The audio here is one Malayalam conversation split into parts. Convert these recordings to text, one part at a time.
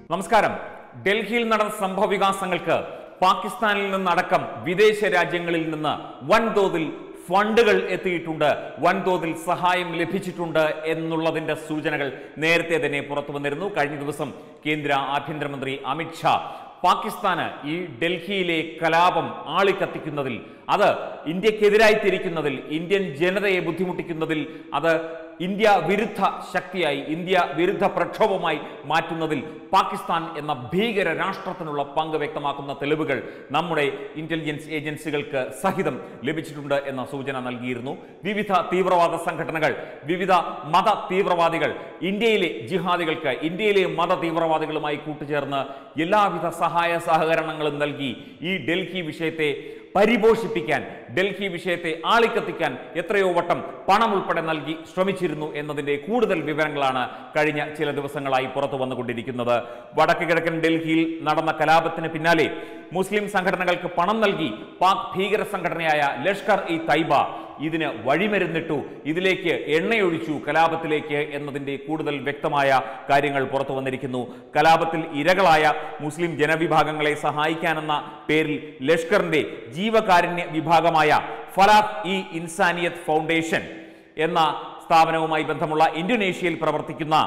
നമസ്കാരം ഡൽഹിയിൽ നടന്ന സംഭവ വികാസങ്ങൾക്ക് പാകിസ്ഥാനിൽ നിന്നടക്കം വിദേശ രാജ്യങ്ങളിൽ നിന്ന് വൻതോതിൽ ഫണ്ടുകൾ എത്തിയിട്ടുണ്ട് വൻതോതിൽ സഹായം ലഭിച്ചിട്ടുണ്ട് എന്നുള്ളതിന്റെ സൂചനകൾ നേരത്തെ തന്നെ പുറത്തു വന്നിരുന്നു കഴിഞ്ഞ ദിവസം കേന്ദ്ര ആഭ്യന്തരമന്ത്രി അമിത്ഷാ പാകിസ്ഥാന് ഈ ഡൽഹിയിലെ കലാപം ആളിക്കത്തിക്കുന്നതിൽ അത് ഇന്ത്യക്കെതിരായി തിരിക്കുന്നതിൽ ഇന്ത്യൻ ജനതയെ ബുദ്ധിമുട്ടിക്കുന്നതിൽ അത് ഇന്ത്യ വിരുദ്ധ ശക്തിയായി ഇന്ത്യ വിരുദ്ധ പ്രക്ഷോഭമായി മാറ്റുന്നതിൽ പാകിസ്ഥാൻ എന്ന ഭീകര രാഷ്ട്രത്തിനുള്ള പങ്ക് വ്യക്തമാക്കുന്ന തെളിവുകൾ നമ്മുടെ ഇന്റലിജൻസ് ഏജൻസികൾക്ക് സഹിതം ലഭിച്ചിട്ടുണ്ട് എന്ന സൂചന നൽകിയിരുന്നു വിവിധ തീവ്രവാദ സംഘടനകൾ വിവിധ മത തീവ്രവാദികൾ ഇന്ത്യയിലെ ജിഹാദികൾക്ക് ഇന്ത്യയിലെ മത തീവ്രവാദികളുമായി കൂട്ടുചേർന്ന് എല്ലാവിധ സഹായ സഹകരണങ്ങളും നൽകി ഈ ഡൽഹി വിഷയത്തെ പരിപോഷിപ്പിക്കാൻ ഡൽഹി വിഷയത്തെ ആളിക്കത്തിക്കാൻ എത്രയോ വട്ടം പണം ഉൾപ്പെടെ നൽകി ശ്രമിച്ചിരുന്നു എന്നതിന്റെ കൂടുതൽ വിവരങ്ങളാണ് കഴിഞ്ഞ ചില ദിവസങ്ങളായി പുറത്തു വന്നുകൊണ്ടിരിക്കുന്നത് വടക്ക് കിഴക്കൻ ഡൽഹിയിൽ നടന്ന കലാപത്തിന് പിന്നാലെ മുസ്ലിം സംഘടനകൾക്ക് പണം നൽകി പാക് ഭീകര സംഘടനയായ ലഷ്കർ ഇ തൈബ ഇതിന് വഴിമരുന്നിട്ടു ഇതിലേക്ക് എണ്ണയൊഴിച്ചു കലാപത്തിലേക്ക് എന്നതിന്റെ കൂടുതൽ വ്യക്തമായ കാര്യങ്ങൾ പുറത്തു വന്നിരിക്കുന്നു കലാപത്തിൽ ഇരകളായ മുസ്ലിം ജനവിഭാഗങ്ങളെ സഹായിക്കാനെന്ന പേരിൽ ലഷ്കറിന്റെ ജീവകാരുണ്യ വിഭാഗമായ ഫലാഹ് ഇ ഇൻസാനിയത്ത് ഫൗണ്ടേഷൻ എന്ന സ്ഥാപനവുമായി ബന്ധമുള്ള ഇന്തോനേഷ്യയിൽ പ്രവർത്തിക്കുന്ന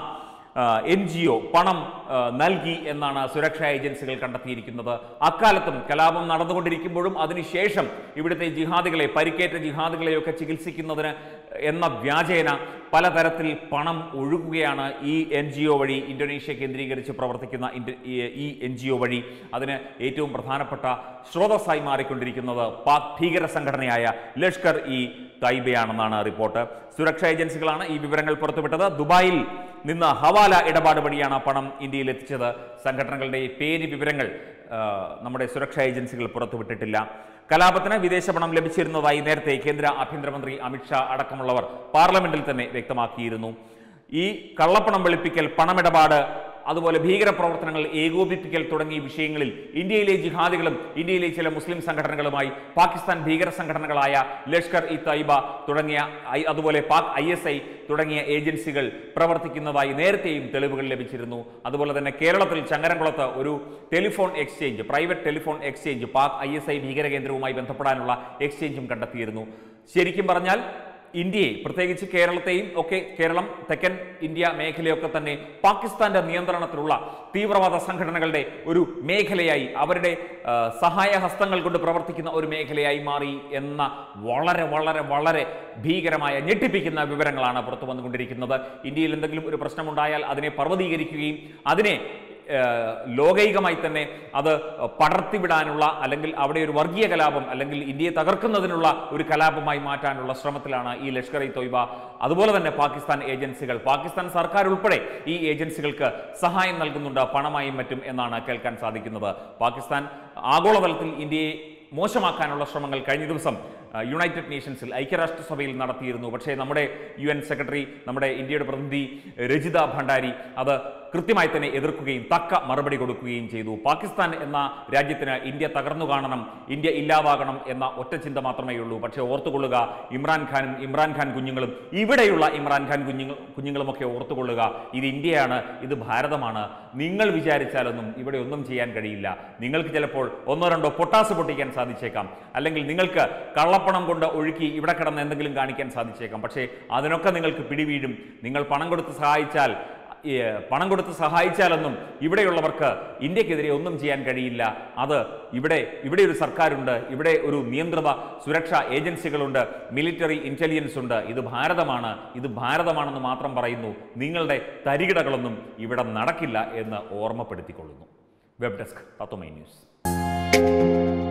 എൻ ജി ഒ പണം ആ, നൽകി എന്നാണ് സുരക്ഷാ ഏജൻസികൾ കണ്ടെത്തിയിരിക്കുന്നത് അക്കാലത്തും കലാപം നടന്നുകൊണ്ടിരിക്കുമ്പോഴും അതിനുശേഷം ഇവിടുത്തെ ജിഹാദികളെ പരിക്കേറ്റ ജിഹാദികളെയൊക്കെ ചികിത്സിക്കുന്നതിന് എന്ന വ്യാജേന പലതരത്തിൽ പണം ഒഴുകുകയാണ് ഈ എൻ ജി ഒ വഴി ഇന്തോനേഷ്യ കേന്ദ്രീകരിച്ച് പ്രവർത്തിക്കുന്ന ഇൻഡ- ഈ- ഈ എൻ ജി ഒ വഴി അതിന് ഏറ്റവും പ്രധാനപ്പെട്ട സ്രോതസ്സായി മാറിക്കൊണ്ടിരിക്കുന്നത് പാക് ഭീകര സംഘടനയായ ലഷ്കർ ഇ തൈബയാണെന്നാണ് റിപ്പോർട്ട് സുരക്ഷാ ഏജൻസികളാണ് ഈ വിവരങ്ങൾ പുറത്തുവിട്ടത് ദുബായിൽ നിന്ന് ഹവാല ഇടപാട് വഴിയാണ് ആ പണം ഇന്ത്യയിൽ എത്തിച്ചത് സംഘടനകളുടെ പേര് വിവരങ്ങൾ ആ, നമ്മുടെ സുരക്ഷാ ഏജൻസികൾ പുറത്തുവിട്ടിട്ടില്ല കലാപത്തിന് വിദേശ പണം ലഭിച്ചിരുന്നതായി നേരത്തെ കേന്ദ്ര ആഭ്യന്തരമന്ത്രി അമിത്ഷാ അടക്കമുള്ളവർ പാർലമെന്റിൽ തന്നെ വ്യക്തമാക്കിയിരുന്നു ഈ കള്ളപ്പണം വെളുപ്പിക്കൽ പണമിടപാട് അതുപോലെ ഭീകരപ്രവർത്തനങ്ങൾ ഏകോപിപ്പിക്കൽ തുടങ്ങിയ വിഷയങ്ങളിൽ ഇന്ത്യയിലെ ജിഹാദികളും ഇന്ത്യയിലെ ചില മുസ്ലിം സംഘടനകളുമായി പാകിസ്ഥാൻ ഭീകര സംഘടനകളായ ലഷ്കർ ഇ തൈബ തുടങ്ങിയ ഐ- അതുപോലെ പാക് ഐ എസ് ഐ തുടങ്ങിയ ഏജൻസികൾ പ്രവർത്തിക്കുന്നതായി നേരത്തെയും തെളിവുകൾ ലഭിച്ചിരുന്നു അതുപോലെ തന്നെ കേരളത്തിൽ ചങ്ങരംകുളത്ത് ഒരു telephone exchange private telephone exchange Pak I S I ഭീകര കേന്ദ്രവുമായി ബന്ധപ്പെടാനുള്ള എക്സ്ചേഞ്ചും കണ്ടെത്തിയിരുന്നു ശരിക്കും പറഞ്ഞാൽ ഇന്ത്യയെ പ്രത്യേകിച്ച് കേരളത്തെയും ഒക്കെ കേരളം തെക്കൻ ഇന്ത്യ മേഖലയൊക്കെ തന്നെ പാകിസ്ഥാന്റെ നിയന്ത്രണത്തിലുള്ള തീവ്രവാദ സംഘടനകളുടെ ഒരു മേഖലയായി അവരുടെ ആ, സഹായ ഹസ്തങ്ങൾ കൊണ്ട് പ്രവർത്തിക്കുന്ന ഒരു മേഖലയായി മാറി എന്ന വളരെ വളരെ വളരെ ഭീകരമായ ഞെട്ടിപ്പിക്കുന്ന വിവരങ്ങളാണ് പുറത്തു വന്നുകൊണ്ടിരിക്കുന്നത് ഇന്ത്യയിൽ എന്തെങ്കിലും ഒരു പ്രശ്നമുണ്ടായാൽ അതിനെ പർവ്വതീകരിക്കുകയും അതിനെ ഏഹ് ലോകൈകമായി തന്നെ അത് പടർത്തിവിടാനുള്ള അല്ലെങ്കിൽ അവിടെ ഒരു വർഗീയ കലാപം അല്ലെങ്കിൽ ഇന്ത്യയെ തകർക്കുന്നതിനുള്ള ഒരു കലാപമായി മാറ്റാനുള്ള ശ്രമത്തിലാണ് ഈ ലഷ്കർ ഇ തൊയ്ബ അതുപോലെ തന്നെ പാകിസ്ഥാൻ ഏജൻസികൾ പാകിസ്ഥാൻ സർക്കാർ ഉൾപ്പെടെ ഈ ഏജൻസികൾക്ക് സഹായം നൽകുന്നുണ്ട് പണമായും മറ്റും എന്നാണ് കേൾക്കാൻ സാധിക്കുന്നത് പാകിസ്ഥാൻ ആഗോളതലത്തിൽ ഇന്ത്യയെ മോശമാക്കാനുള്ള ശ്രമങ്ങൾ കഴിഞ്ഞ ദിവസം ആ, യുണൈറ്റഡ് നേഷൻസിൽ ഐക്യരാഷ്ട്രസഭയിൽ നടത്തിയിരുന്നു പക്ഷേ നമ്മുടെ യു എൻ സെക്രട്ടറി നമ്മുടെ ഇന്ത്യയുടെ പ്രതിനിധി രജിത ഭണ്ഡാരി അത് കൃത്യമായി തന്നെ എതിർക്കുകയും തക്ക മറുപടി കൊടുക്കുകയും ചെയ്തു പാകിസ്ഥാൻ എന്ന രാജ്യത്തിന് ഇന്ത്യ തകർന്നു കാണണം ഇന്ത്യ ഇല്ലാതാകണം എന്ന ഒറ്റ ചിന്ത മാത്രമേ ഉള്ളൂ പക്ഷേ ഓർത്തുകൊള്ളുക ഇമ്രാൻഖാനും ഇമ്രാൻഖാൻ കുഞ്ഞുങ്ങളും ഇവിടെയുള്ള ഇമ്രാൻഖാൻ കുഞ്ഞുങ്ങൾ കുഞ്ഞുങ്ങളുമൊക്കെ ഓർത്തുകൊള്ളുക ഇത് ഇന്ത്യയാണ് ഇത് ഭാരതമാണ് നിങ്ങൾ വിചാരിച്ചാലൊന്നും ഇവിടെ ഒന്നും ചെയ്യാൻ കഴിയില്ല നിങ്ങൾക്ക് ചിലപ്പോൾ ഒന്നോ രണ്ടോ പൊട്ടാസ് പൊട്ടിക്കാൻ സാധിച്ചേക്കാം അല്ലെങ്കിൽ നിങ്ങൾക്ക് കള്ളപ്പണം കൊണ്ട് ഒഴുക്കി ഇവിടെ കിടന്ന് എന്തെങ്കിലും കാണിക്കാൻ സാധിച്ചേക്കാം പക്ഷേ അതിനൊക്കെ നിങ്ങൾക്ക് പിടിവീഴും നിങ്ങൾ പണം കൊടുത്ത് സഹായിച്ചാൽ ഈ, പണം കൊടുത്ത് സഹായിച്ചാലൊന്നും ഇവിടെയുള്ളവർക്ക് ഇന്ത്യക്കെതിരെ ഒന്നും ചെയ്യാൻ കഴിയില്ല അത് ഇവിടെ ഇവിടെ ഒരു സർക്കാരുണ്ട് ഇവിടെ ഒരു നിയന്ത്രിത സുരക്ഷാ ഏജൻസികളുണ്ട് മിലിറ്ററി ഇന്റലിജൻസ് ഉണ്ട് ഇത് ഭാരതമാണ് ഇത് ഭാരതമാണെന്ന് മാത്രം പറയുന്നു നിങ്ങളുടെ തരികിടകളൊന്നും ഇവിടെ നടക്കില്ല എന്ന് ഓർമ്മപ്പെടുത്തിക്കൊള്ളുന്നു വെബ് ഡെസ്ക് തത്വമൈ ന്യൂസ്